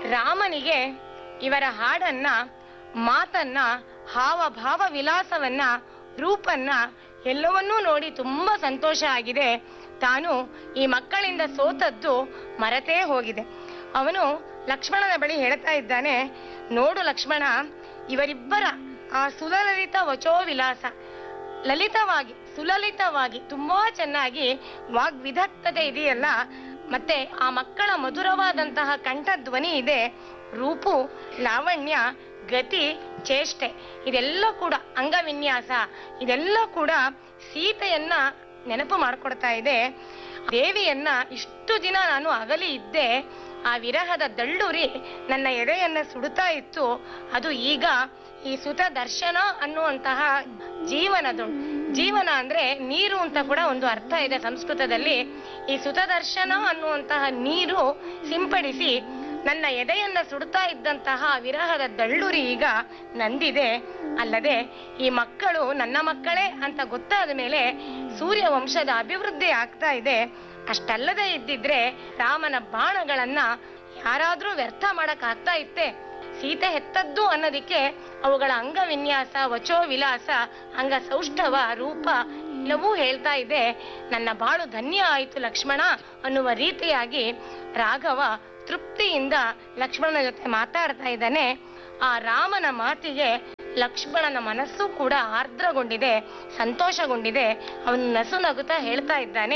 ರಾಮನಿಗೆ ಇವರ ಹಾಡನ್ನ ಮಾತನ್ನ ಹಾವಭಾವ ವಿಲಾಸವನ್ನ ರೂಪನ್ನ ಎಲ್ಲವನ್ನೂ ನೋಡಿ ತುಂಬಾ ಸಂತೋಷ ಆಗಿದೆ ತಾನು ಈ ಮಕ್ಕಳಿಂದ ಸೋತದ್ದು ಮರೆತೇ ಹೋಗಿದೆ ಅವನು ಲಕ್ಷ್ಮಣನ ಬಳಿ ಹೇಳ್ತಾ ಇದ್ದಾನೆ ನೋಡು ಲಕ್ಷ್ಮಣ ಇವರಿಬ್ಬರ ಆ ಸುಲಲಿತ ವಚೋ ವಿಲಾಸ ಲಲಿತವಾಗಿ ಸುಲಲಿತವಾಗಿ ತುಂಬಾ ಚೆನ್ನಾಗಿ ವಾಗ್ವಿಧತ್ತತೆ ಇದೆಯಲ್ಲ ಮತ್ತೆ ಆ ಮಕ್ಕಳ ಮಧುರವಾದಂತಹ ಕಂಠಧ್ವನಿ ಇದೆ ರೂಪು ಲಾವಣ್ಯ ಗತಿ ಚೇಷ್ಟೆ ಇದೆಲ್ಲ ಕೂಡ ಅಂಗವಿನ್ಯಾಸ ಇದೆಲ್ಲ ಕೂಡ ಸೀತೆಯನ್ನ ನೆನಪು ಮಾಡಿಕೊಡ್ತಾ ಇದೆ ದೇವಿಯನ್ನ ಇಷ್ಟು ದಿನ ನಾನು ಅಗಲಿ ಇದ್ದೆ ಆ ವಿರಹದ ದಳ್ಳುರಿ ನನ್ನ ಎದೆಯನ್ನ ಸುಡುತ್ತಾ ಇತ್ತು ಅದು ಈಗ ಈ ಸುತ ದರ್ಶನ ಅನ್ನುವಂತಹ ಜೀವನದು ಜೀವನ ಅಂದ್ರೆ ನೀರು ಅಂತ ಕೂಡ ಒಂದು ಅರ್ಥ ಇದೆ ಸಂಸ್ಕೃತದಲ್ಲಿ ಈ ಸುತ ದರ್ಶನ ಅನ್ನುವಂತಹ ನೀರು ಸಿಂಪಡಿಸಿ ನನ್ನ ಎದೆಯನ್ನ ಸುಡುತ್ತಾ ಇದ್ದಂತಹ ವಿರಹದ ದಳ್ಳುರಿ ಈಗ ನಂದಿದೆ ಅಲ್ಲದೆ ಈ ಮಕ್ಕಳು ನನ್ನ ಮಕ್ಕಳೇ ಅಂತ ಗೊತ್ತಾದ ಮೇಲೆ ಸೂರ್ಯ ವಂಶದ ಅಭಿವೃದ್ಧಿ ಆಗ್ತಾ ಇದೆ ಅಷ್ಟಲ್ಲದೆ ಇದ್ದಿದ್ರೆ ರಾಮನ ಬಾಣಗಳನ್ನ ಯಾರಾದ್ರೂ ವ್ಯರ್ಥ ಮಾಡಕ್ ಆಗ್ತಾ ಇತ್ತೆ ಸೀತೆ ಹೆತ್ತದ್ದು ಅನ್ನೋದಿಕ್ಕೆ ಅವುಗಳ ಅಂಗವಿನ್ಯಾಸ ವಚೋ ವಿಲಾಸ ಅಂಗ ಸೌಷ್ಠವ ರೂಪ ಎಲ್ಲವೂ ಹೇಳ್ತಾ ಇದೆ ನನ್ನ ಬಾಳು ಧನ್ಯ ಆಯಿತು ಲಕ್ಷ್ಮಣ ಅನ್ನುವ ರೀತಿಯಾಗಿ ರಾಘವ ತೃಪ್ತಿಯಿಂದ ಲಕ್ಷ್ಮಣನ ಜೊತೆ ಮಾತಾಡ್ತಾ ಇದ್ದಾನೆ ಆ ರಾಮನ ಮಾತಿಗೆ ಲಕ್ಷ್ಮಣನ ಮನಸ್ಸು ಕೂಡ ಆರ್ದ್ರಗೊಂಡಿದೆ ಸಂತೋಷಗೊಂಡಿದೆ ಅವನು ನಸು ನಗುತ್ತಾ ಹೇಳ್ತಾ ಇದ್ದಾನೆ